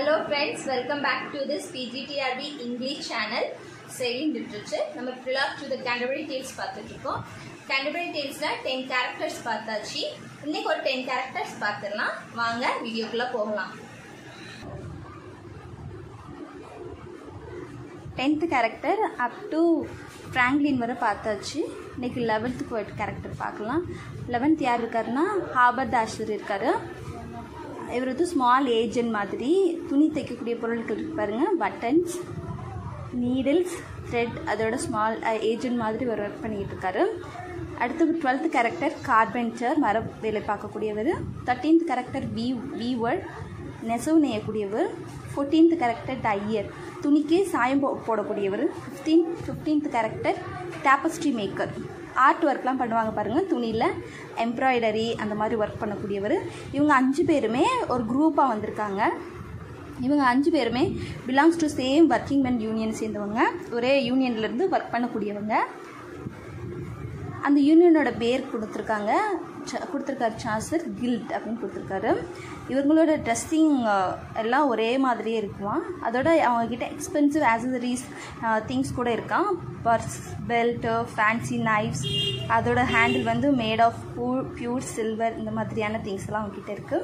Hello friends, welcome back to this PGTRB English channel Sailing Literature. நம்ம prologue to the Canterbury tales பார்த்துட்டு இருக்கோம் Canterbury டேல்ஸில் ten characters பார்த்தாச்சு இன்னைக்கு ஒரு ten characters பார்த்துடலாம் வாங்க வீடியோக்குள்ளே போகலாம் tenth character up to Franklin வரை பார்த்தாச்சு இன்னைக்கு லெவன்த்துக்கு ஒரு கேரக்டர் பார்க்கலாம் லெவன்த் யார் இருக்காருன்னா ஹாபர் தாஷர் இருக்கார் இவர் வந்து ஸ்மால் ஏஜென்ட் மாதிரி துணி தைக்கக்கூடிய பொருட்கள் இருக்கு பாருங்க பட்டன்ஸ் நீடில்ஸ் த்ரெட் அதோட ஸ்மால் ஏஜென்ட் மாதிரி ஒரு ஒர்க் பண்ணிக்கிட்டு இருக்காரு அடுத்து டுவெல்த் கேரக்டர் கார்பெண்டர் மர வேலை பார்க்கக்கூடியவர் தேர்ட்டீன்த் கேரக்டர் வீ வீவர் நெசவு நெய்யக்கூடியவர் ஃபோர்டீன்த் கேரக்டர் டையர் துணிக்கு சாயம் போ போடக்கூடியவர் fifteen fifteenth character tapestry maker art ஒர்க்லாம் பண்ணுவாங்க பாருங்கள் துணியில் எம்ப்ராய்டரி அந்த மாதிரி ஒர்க் பண்ணக்கூடியவர் இவங்க அஞ்சு பேருமே ஒரு குரூப்பாக வந்திருக்காங்க இவங்க அஞ்சு பேருமே belongs to same working men union சேர்ந்தவங்க ஒரே யூனியன்லேருந்து ஒர்க் பண்ணக்கூடியவங்க அந்த யூனியனோட பேர் கொடுத்துருக்காங்க ச- கொடுத்துருக்காரு சார்சர் கில்ட் அப்படின்னு கொடுத்துருக்காரு இவங்களோட ட்ரெஸ்ஸிங் எல்லாம் ஒரே மாதிரியே இருக்குமா அதோட அவங்கக்கிட்ட எக்ஸ்பென்சிவ் ஆக்சசரிஸ் திங்ஸ் கூட இருக்கான் பர்ஸ் பெல்ட்டு ஃபேன்சி நைஃப்ஸ் அதோட ஹேண்டில் வந்து made of pu pure silver இந்த மாதிரியான திங்ஸ் எல்லாம் அவங்கக்கிட்ட இருக்குது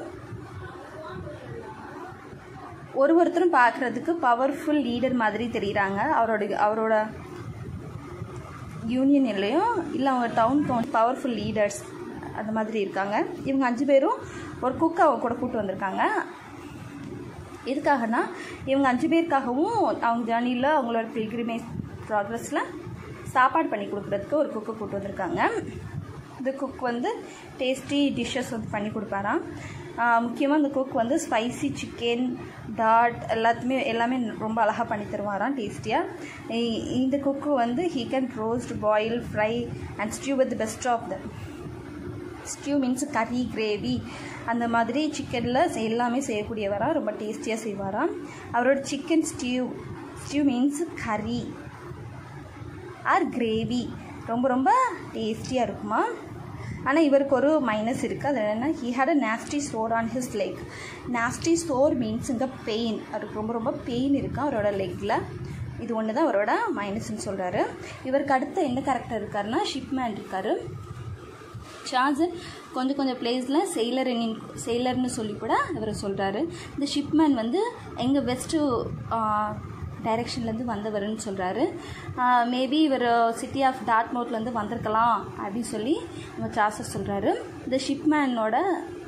ஒரு ஒருத்தரும் பார்க்குறதுக்கு பவர்ஃபுல் லீடர் மாதிரி தெரியுறாங்க அவரோட அவரோட யூனியன்லையும் இல்லை அவங்க டவுன் கவுன் பவர்ஃபுல் லீடர்ஸ் அந்த மாதிரி இருக்காங்க இவங்க அஞ்சு பேரும் ஒரு குக்கை அவங்க கூட கூட்டு வந்திருக்காங்க எதுக்காகனா இவங்க அஞ்சு பேருக்காகவும் அவங்க ஜேர்னியில் அவங்களோட பில்கிரிமேஜ் ப்ராக்ரஸில் சாப்பாடு பண்ணி கொடுக்குறதுக்கு ஒரு குக்கை கூட்டு வந்திருக்காங்க இந்த குக் வந்து டேஸ்டி டிஷ்ஷஸ் வந்து பண்ணி கொடுப்பாராம் முக்கியமாக இந்த குக் வந்து ஸ்பைசி சிக்கன் டாட் எல்லாத்துமே எல்லாமே ரொம்ப அழகாக பண்ணி தருவாராம் டேஸ்டியாக இந்த குக்கு வந்து he can roast boil fry and stew with best of the stew means கறி கிரேவி அந்த மாதிரி சிக்கனில் எல்லாமே செய்யக்கூடியவராம் ரொம்ப டேஸ்டியாக செய்வாராம் அவரோட சிக்கன் ஸ்டியூ ஸ்டியூ மீன்ஸ் கறி ஆர் கிரேவி ரொம்ப ரொம்ப டேஸ்டியாக இருக்குமா ஆனால் இவருக்கு ஒரு மைனஸ் இருக்குது அது என்னென்னா he had a nasty sore on his leg nasty sore means இங்கே பெயின் அவருக்கு ரொம்ப ரொம்ப பெயின் இருக்குது அவரோட லெக்கில் இது ஒன்று தான் அவரோட மைனஸ்ன்னு சொல்கிறாரு இவருக்கு அடுத்த என்ன கேரக்டர் இருக்காருன்னா ஷிப்மேன் இருக்காரு சார்ஜ் கொஞ்சம் கொஞ்சம் பிளேஸில் செயிலர் செயிலர்னு சொல்லி கூட இவர் சொல்கிறாரு இந்த ஷிப்மேன் வந்து எங்கள் வெஸ்ட்டு டைரெக்ஷன்லேருந்து வந்தவர்னு சொல்கிறாரு மேபி இவர் சிட்டி ஆஃப் டாட்மோட்லேருந்து வந்திருக்கலாம் அப்படின்னு சொல்லி நம்ம சார்சர் சொல்கிறாரு இந்த ஷிப்மேனோட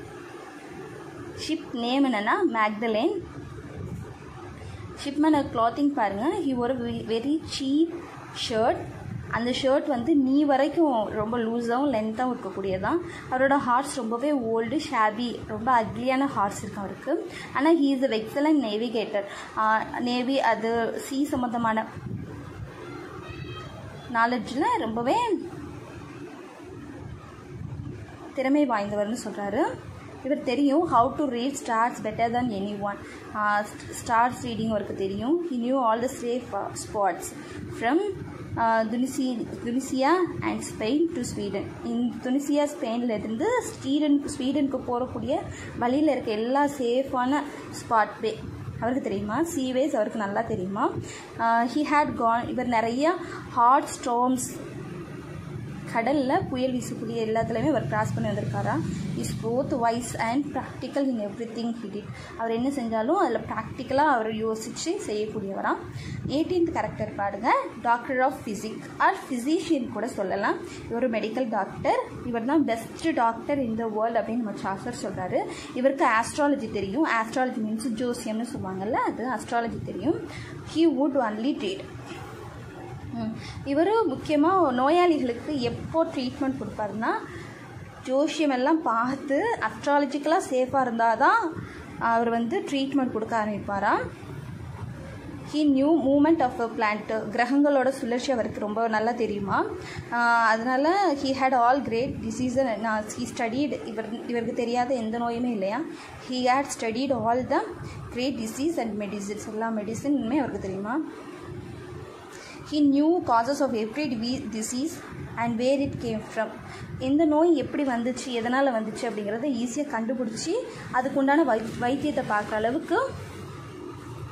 ஷிப் நேம் என்னென்னா மேக்தலேன் ஷிப்மேன் கிளாத்திங் பாருங்கள் ஹி ஒரு வெரி சீப் ஷர்ட் அந்த ஷர்ட் வந்து நீ வரைக்கும் ரொம்ப லூஸாகவும் லென்த்தாகவும் இருக்கக்கூடியதான் அவரோட ஹார்ஸ் ரொம்பவே ஓல்டு ஷாபி ரொம்ப அக்லியான ஹார்ஸ் இருக்கு அவருக்கு ஆனால் he is a excellent navigator navy அது சி சம்மந்தமான நாலேஜில் ரொம்பவே திறமை வாய்ந்தவர்னு சொல்கிறாரு இவர் தெரியும் how to read stars better than any one stars reading அவருக்கு தெரியும் he knew all the safe spots from Tunis Tunisia and Spain to Sweden in Tunisia ஸ்பெயின்லேருந்து ஸ்வீடன் ஸ்வீடனுக்கு போகக்கூடிய வழியில் இருக்க எல்லா சேஃபான ஸ்பாட் வே அவருக்கு தெரியுமா சீவேஸ் அவருக்கு நல்லா தெரியுமா ஹி ஹேட் கான் இவர் நிறைய ஹாட் ஸ்டோம்ஸ் கடலில் புயல் வீசக்கூடிய எல்லாத்துலேயுமே அவர் கிராஸ் பண்ணி வந்திருக்காரா is both wise and practical in every thing he did அவர் என்ன செஞ்சாலும் அதில் ப்ராக்டிக்கலாக அவர் யோசித்து செய்யக்கூடியவராம் எயிட்டீன்த் கேரக்டர் பாருங்க doctor of physic or physician கூட சொல்லலாம் இவர் மெடிக்கல் டாக்டர் இவர் தான் பெஸ்ட் டாக்டர் இந்த வேர்ல்டு அப்படின்னு நம்ம சாசர் சொல்கிறாரு இவருக்கு ஆஸ்ட்ராலஜி தெரியும் ஆஸ்ட்ராலஜி மீன்ஸ் ஜோசியம்னு சொல்லுவாங்கல்ல அது ஆஸ்ட்ராலஜி தெரியும் ஹீ வுட் ஒன்லி ட்ரீட் இவர் முக்கியமாக நோயாளிகளுக்கு எப்போ ட்ரீட்மெண்ட் கொடுப்பாருன்னா ஜோஷியம் எல்லாம் பார்த்து அஸ்ட்ராலஜிக்கலாக சேஃபாக இருந்தால் தான் அவர் வந்து ட்ரீட்மெண்ட் கொடுக்க ஆரம்பிப்பாராம் he knew movement of a planet கிரகங்களோட சுழற்சி அவருக்கு ரொம்ப நல்லா தெரியுமா ஆஹ் அதனால he had all great disease நான் ஹீ ஸ்டடீட் இவர் இவருக்கு தெரியாத எந்த நோயுமே இல்லையா he had studied all the great disease and medicines எல்லா மெடிசினுமே அவருக்கு தெரியுமா he knew causes of every disease and where it came from எந்த நோய் எப்படி வந்துச்சு எதனால் வந்துச்சு அப்படிங்கிறத ஈஸியாக கண்டுபிடிச்சி அதுக்குண்டான வை வைத்தியத்தை பார்க்குற அளவுக்கு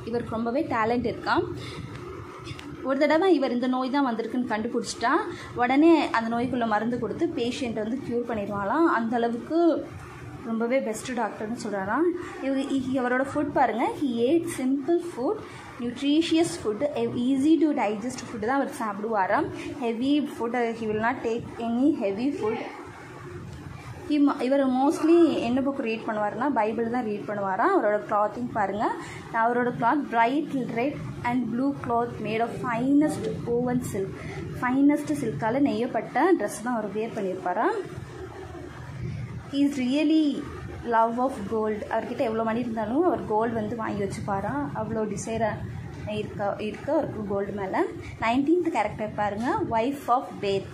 இவருக்கு ரொம்பவே டேலண்ட் இருக்கான் ஒரு தடவை இவர் இந்த நோய் தான் வந்திருக்குன்னு கண்டுபிடிச்சிட்டா உடனே அந்த நோய்க்குள்ளே மருந்து கொடுத்து பேஷண்ட்டை வந்து க்யூர் பண்ணிடுவாங்களாம் அந்த அளவுக்கு ரொம்பவே பெஸ்ட்டு டாக்டர்னு சொல்கிறாராம் இவர் இ- இவரோட ஃபுட் பாருங்கள் he ate simple food nutritious food easy to digest food தான் அவர் சாப்பிடுவாராம் heavy food he will not take any heavy food he இவர் மோஸ்ட்லி என்ன புக் ரீட் பண்ணுவார்னா பைபிள் தான் ரீட் பண்ணுவாராம் அவரோட கிளாத்திங் பாருங்கள் அவரோட cloth bright red and blue cloth made of finest woven silk finest சில்கால் நெய்யப்பட்ட ட்ரெஸ் தான் அவர் வேர் பண்ணியிருப்பாராம் he is really love of gold அவர்கிட்ட எவ்வளோ மணி இருந்தாலும் அவர் கோல்டு வந்து வாங்கி வச்சுப்பாராம் அவ்வளோ டிசைராக இருக்க இருக்க அவருக்கு கோல்டு மேலே நைன்டீன்த் கேரக்டர் பாருங்கள் wife of Bath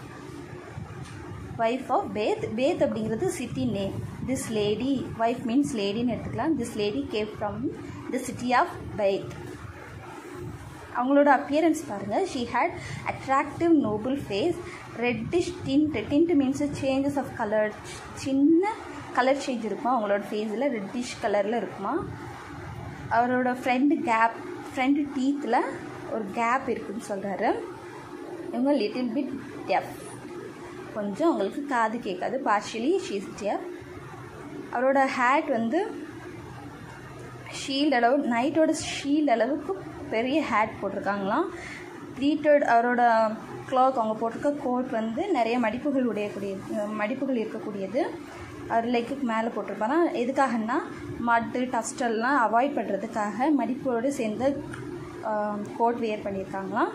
wife of Bath Bath அப்படிங்கிறது city name this lady wife means லேடின்னு எடுத்துக்கலாம் this lady gave from the city of Bath அவங்களோட அப்பியரன்ஸ் பாருங்கள் she had attractive noble face reddish tint tint means changes of colour சின்ன colour change இருக்குமா அவங்களோட ஃபேஸில் reddish கலரில் இருக்குமா அவரோட ஃப்ரெண்டு கேப் ஃப்ரெண்டு டீத்தில் ஒரு கேப் இருக்குன்னு சொல்கிறாரு இவங்க லிட்டில் பிட் டெஃப் கொஞ்சம் அவங்களுக்கு காது கேட்காது பார்ஷியலி ஷீஸ் டெஃப் அவரோட ஹேட் வந்து ஷீல்ட் அளவு நைட்டோட ஷீல்ட் அளவுக்கு பெரிய ஹேட் போட்டிருக்காங்களாம் ப்ளீட்டட் அவரோட கிளாத் அவங்க போட்டிருக்க கோட் வந்து நிறைய மடிப்புகள் உடையக்கூடியது மடிப்புகள் இருக்கக்கூடியது அவர் லெக்குக்கு மேலே போட்டிருப்பாராம் எதுக்காகன்னா மட்டு டஸ்டெல்லாம் அவாய்ட் பண்ணுறதுக்காக மடிப்போடு சேர்ந்து கோட் வியர் பண்ணியிருக்காங்களாம்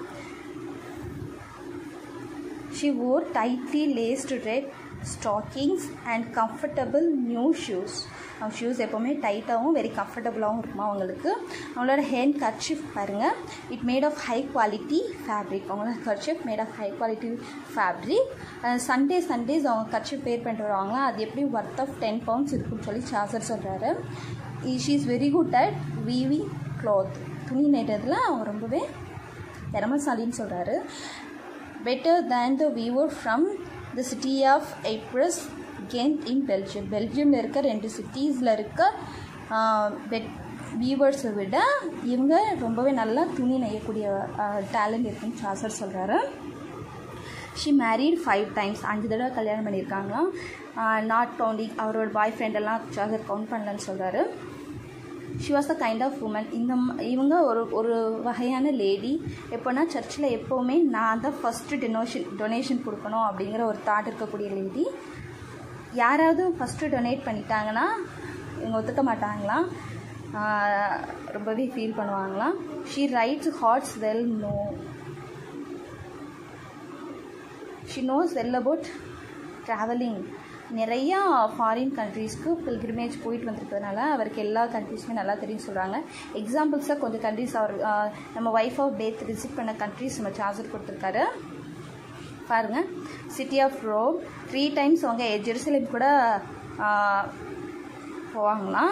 She wore tightly laced red stockings and comfortable new shoes. அவங்க ஷூஸ் எப்போவுமே டைட்டாகவும் வெரி கம்ஃபர்டபுளாகவும் இருக்குமா அவங்களுக்கு அவங்களோட ஹேண்ட் கர்ச்சிஃப் பாருங்கள் it made of high quality fabric அவங்களோட kerchief made of high quality fabric Sunday Sundays அவங்க கர்ச்சிஃப் பேர் பண்ணிட்டு வருவாங்களா அது எப்படி ஒர்த் ஆஃப் டென் பவுண்ட்ஸ் இருக்குன்னு சொல்லி சார்ஜர் சொல்கிறாரு she is very good at weaving cloth துணி நெய்றதுல அவங்க ரொம்பவே திறமசாலின்னு சொல்கிறாரு better than the weaver from the city of Ypres, Ghent in Belgium. பெல்ஜியமில் இருக்க ரெண்டு சிட்டிஸில் இருக்க பெட் வீவர்ஸை விட இவங்க ரொம்பவே நல்லா துணி நெய்யக்கூடிய டேலண்ட் இருக்குன்னு சாசர் சொல்கிறாரு ஷி மேரீட் ஃபைவ் டைம்ஸ் அஞ்சு தடவை கல்யாணம் பண்ணியிருக்காங்களாம் நாட் கவுண்டிங் அவரோட பாய் ஃப்ரெண்டெல்லாம் சார்ஜர் கவுண்ட் பண்ணலன்னு சொல்கிறாரு she was the kind of woman இந்த ம- இவங்க ஒரு ஒரு வகையான லேடி எப்போனா சர்ச்சில் எப்போவுமே நான் தான் ஃபஸ்ட்டு டொனேஷன் டொனேஷன் கொடுக்கணும் அப்படிங்கிற ஒரு தாட் இருக்கக்கூடிய லேடி யாராவது ஃபஸ்ட்டு டொனேட் பண்ணிட்டாங்கன்னா இவங்க ஒத்துக்க மாட்டாங்களாம் ஆஹ் ரொம்பவே ஃபீல் பண்ணுவாங்களாம் she rides horses well no she knows well about travelling நிறையா ஃபாரின் கண்ட்ரீஸ்க்கு பில்கிரிமேஜ் போயிட்டு வந்திருக்கிறதுனால அவருக்கு எல்லா கண்ட்ரீஸுமே நல்லா தெரியும் சொல்கிறாங்க எக்ஸாம்பிள்ஸாக கொஞ்சம் கண்ட்ரீஸ் அவர் ஆஹ் நம்ம ஒய்ஃப் ஆஃப் பேத் விசிட் பண்ண கண்ட்ரீஸ் நம்ம சார்ஜர் கொடுத்துருக்காரு பாருங்கள் city of Rome three times அவங்க ஜெருசலேம் கூட ஆஹ், போவாங்களாம்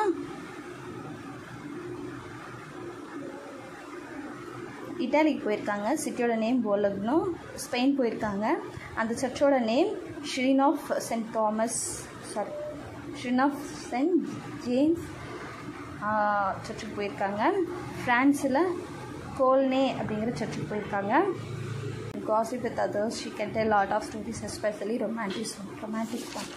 இட்டாலிக்கு போயிருக்காங்க சிட்டியோட நேம் போலக்னோ ஸ்பெயின் போயிருக்காங்க அந்த சர்ச்சோட name shrine of saint Thomas sorry shrine of saint James சர்ச்சுக்கு போயிருக்காங்க ஃப்ரான்ஸில் கோல்னே அப்படிங்கிற சர்ச்சுக்கு போயிருக்காங்க gossip with others she can tell lot of stories especially romantic song romantic song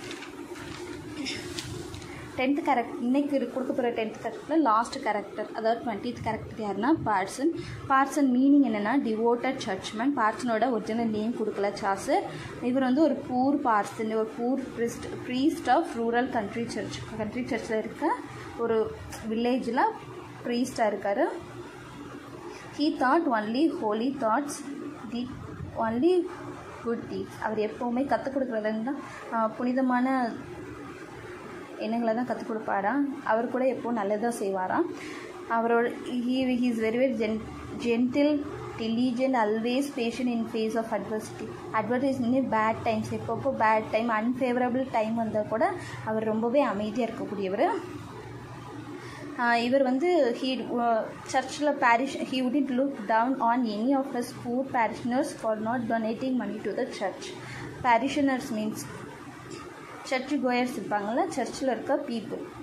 tenth character இன்னைக்கு இரு- கொடுக்க போகிற டென்த் கேரக்டரில் லாஸ்ட் கேரக்டர் அதாவது டுவெண்ட்டித் கேரக்டர் யாருன்னா பார்சன் பார்சன் மீனிங் என்னென்னா டிவோட்டட் சர்ச்மேன் பார்சனோட ஒரிஜினல் நேம் கொடுக்கல சாசர் இவர் வந்து ஒரு பூர் பார்சன் ஒரு poor priest priest of rural country church country சர்ச்சில் இருக்க ஒரு வில்லேஜில் ப்ரீஸ்டாக இருக்கார் he taught only holy thoughts the only good deeds அவர் எப்போவுமே கற்றுக் கொடுக்குறதுல தான் ஆஹ், புனிதமான எண்ணங்களை தான் கற்றுக் கொடுப்பாராம் அவர் கூட எப்போ நல்லதாக செய்வாராம் அவரோட he he is very very gen gentle diligent always patient in face of adversity advertisement bad times எப்பப்போ பேட் டைம் அன்ஃபேவரபிள் டைம் வந்தால் கூட அவர் ரொம்பவே அமைதியாக இருக்கக்கூடியவர் ஆஹ் இவர் வந்து ஹீ சர்ச்சில் parish he wouldn't look down on any of his poor parishioners for not donating money to the church parishioners means church goers இருப்பாங்கள்ல சர்ச்சில் இருக்க பீப்புள்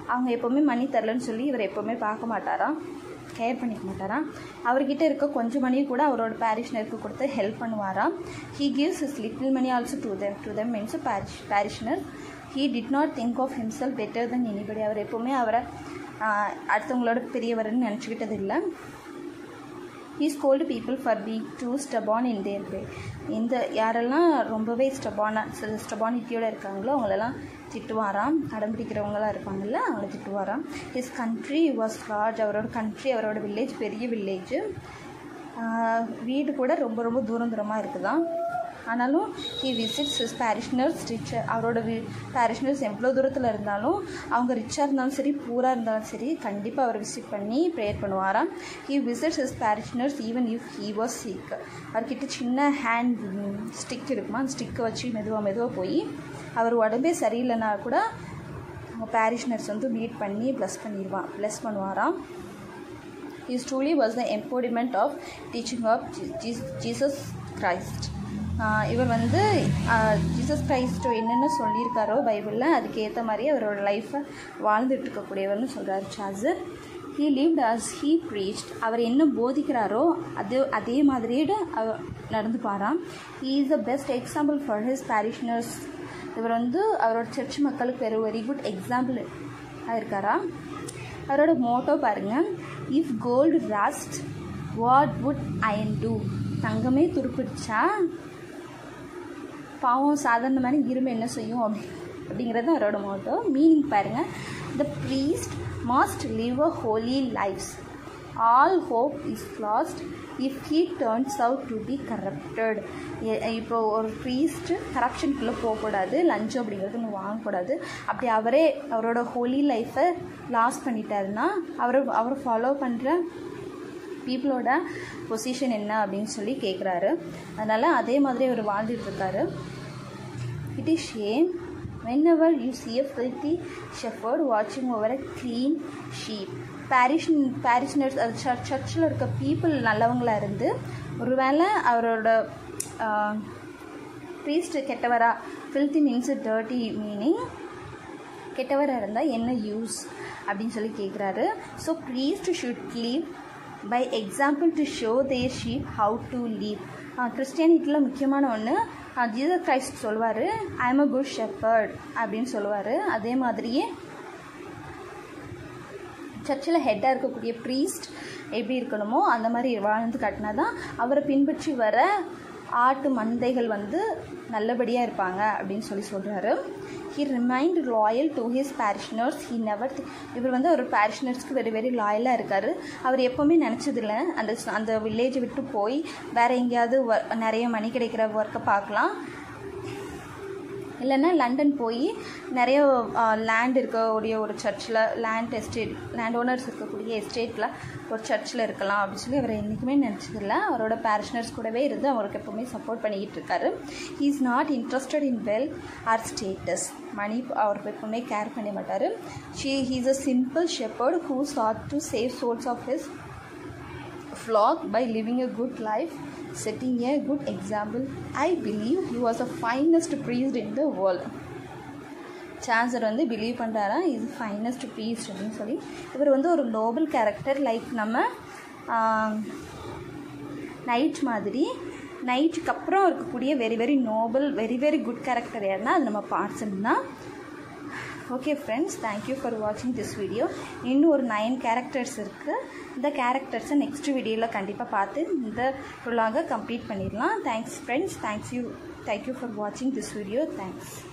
அவங்க எப்போவுமே மணி தரலன்னு சொல்லி இவர் எப்போவுமே பார்க்க மாட்டாராம் கேர் பண்ணிக்க மாட்டாராம் அவர்கிட்ட இருக்க கொஞ்சம் மணி கூட அவரோட பேரிஷ்னருக்கு கொடுத்து ஹெல்ப் பண்ணுவாராம் he gives his little money also to them to them means parish parishioner he did not think of himself better than anybody அவர் எப்போவுமே அவரை ஆஹ், அடுத்தவங்களோட பெரியவர்னு நினச்சிக்கிட்டது இல்லை he scolded people for being too stubborn in their way இந்த யாரெல்லாம் ரொம்பவே ஸ்டபான ஸ்டபானிட்டியோட இருக்காங்களோ அவங்களெல்லாம் திட்டுவாராம் அடம்பிடிக்கிறவங்களாம் இருப்பாங்கல்ல அவங்கள திட்டுவாராம் ஹிஸ் கண்ட்ரி வாஸ் லார்ஜ் அவரோட கண்ட்ரி அவரோட வில்லேஜ் பெரிய வில்லேஜ் வீடு கூட ரொம்ப ரொம்ப தூரம் தூரமாக இருக்குதாம் ஆனாலும் he visits his parishioners richer அவரோட வி பேரிஷ்னர்ஸ் எவ்வளோ தூரத்தில் இருந்தாலும் அவங்க ரிச்சாக இருந்தாலும் சரி பூராக இருந்தாலும் சரி கண்டிப்பாக அவர் விசிட் பண்ணி ப்ரேயர் பண்ணுவாராம் he visits his parishioners even if he was sick அவர்கிட்ட சின்ன ஹேண்ட் ஸ்டிக் இருக்குமா அந்த ஸ்டிக்கை வச்சு மெதுவாக மெதுவாக போய் அவர் உடம்பே சரியில்லைனா கூட அவங்க பேரிஷ்னர்ஸ் வந்து மீட் பண்ணி ப்ளஸ் பண்ணிடுவான் ப்ளஸ் பண்ணுவாராம் His truly was the embodiment of teaching of Je- Je- Jesus Christ. ஆஹ் இவர் வந்து ஜீசஸ் கிரைஸ்ட் என்னென்ன சொல்லியிருக்காரோ பைபிளில் அதுக்கேற்ற மாதிரி அவரோட லைஃப்பை வாழ்ந்துட்டு இருக்கக்கூடியவர்னு சொல்கிறார் Chaucer he lived as he preached அவர் என்ன போதிக்கிறாரோ அது அதே மாதிரியே அவர் நடந்துப்பாராம் he is the best example for his parishioners இவர் வந்து அவரோட சர்ச் மக்களுக்கு ஒரு வெரி குட் எக்ஸாம்பிள் இருக்காரா அவரோட மோட்டோ பாருங்க if gold rust what would iron do தங்கமே துருப்பிடிச்சா பாவம் சாதாரணமான இரும்பு என்ன செய்யும் அப்படி அப்படிங்கிறது அவரோட மோட்டோ மீனிங் பாருங்க the priest must live a holy life's all hope is lost if he turns out to be corrupted இப்போ ஒரு ப்ரீஸ்ட்டு கரப்ஷனுக்குள்ளே போகக்கூடாது லஞ்சம் அப்படிங்கிறது ஒன்று வாங்கக்கூடாது அப்படி அவரே அவரோட ஹோலி லைஃப்பை லாஸ் பண்ணிட்டாருன்னா அவரை அவரை ஃபாலோ பண்ணுற பீப்புளோட பொசிஷன் என்ன அப்படின்னு சொல்லி கேட்குறாரு அதனால் அதே மாதிரி அவர் வாழ்ந்துட்டு இருக்காரு it is shame whenever you see a filthy shepherd வாட்சிங் over a clean sheep parish parishioners அது சர்ச் சர்ச்சில் இருக்க பீப்புள் நல்லவங்களா இருந்து ஒருவேளை அவரோட ப்ரீஸ்ட் கெட்டவரா ஃபில்த்தி மீன்ஸ் டர்ட்டி மீனிங் கெட்டவராக இருந்தால் என்ன யூஸ் அப்படின்னு சொல்லி கேட்குறாரு so priest should live by example to show their sheep how to live கிறிஸ்டியானிட்டியில் முக்கியமான ஒன்று ஜீசஸ் கிரைஸ்ட் சொல்லுவார் I am a good shepherd அப்படின்னு சொல்லுவார் அதே மாதிரியே சர்ச்சில் ஹெட்டாக இருக்கக்கூடிய ப்ரீஸ்ட் எப்படி இருக்கணுமோ அந்த மாதிரி வாழ்ந்து காட்டினா தான் அவரை பின்பற்றி வர ஆட்டு மந்தைகள் வந்து நல்லபடியாக இருப்பாங்க அப்படின்னு சொல்லி சொல்கிறாரு he remind loyal to his parishioners he never இவர் வந்து ஒரு பேரிஷ்னர்ஸ்க்கு வெரி வெரி லாயலாக இருக்கார் அவர் எப்போவுமே நினச்சதில்ல அந்த அந்த வில்லேஜை விட்டு போய் வேறு எங்கேயாவது ஒர் நிறைய மணி கிடைக்கிற ஒர்க்கை பார்க்கலாம் இல்லைன்னா லண்டன் போய் நிறைய லேண்ட் இருக்கக்கூடிய ஒரு சர்ச்சில் லேண்ட் எஸ்டேட் லேண்ட் ஓனர்ஸ் இருக்கக்கூடிய எஸ்டேட்டில் ஒரு சர்ச்சில் இருக்கலாம் அப்படின்னு சொல்லி அவர் என்றைக்குமே நினச்சதில்ல அவரோட பேரிஷ்னர்ஸ் கூடவே இருந்து அவருக்கு எப்போவுமே சப்போர்ட் பண்ணிக்கிட்டு இருக்காரு he is not interested in wealth or status money அவருக்கு எப்போவுமே கேர் பண்ண மாட்டார் she he's a simple shepherd who sought to save souls of his flock by living a good life, setting a good example. I believe he was the finest priest in the world. Chaucer வந்து believe பண்ணுறாரா இது finest priest அப்படின்னு சொல்லி இவர் வந்து ஒரு noble character like நம்ம knight மாதிரி நைட்டுக்கு அப்புறம் இருக்கக்கூடிய very very noble very very good character யாருன்னா அது நம்ம பார்ட்ஸன் தான் ஓகே ஃப்ரெண்ட்ஸ் தேங்க்யூ ஃபார் வாட்சிங் திஸ் வீடியோ இன்னும் ஒரு நைன் கேரக்டர்ஸ் இருக்குது இந்த கேரக்டர்ஸை நெக்ஸ்ட் வீடியோவில் கண்டிப்பாக பார்த்து இந்த ப்ரொலாகை கம்ப்ளீட் பண்ணிடலாம் thanks friends thanks you thank you for வாட்சிங் திஸ் வீடியோ தேங்க்ஸ்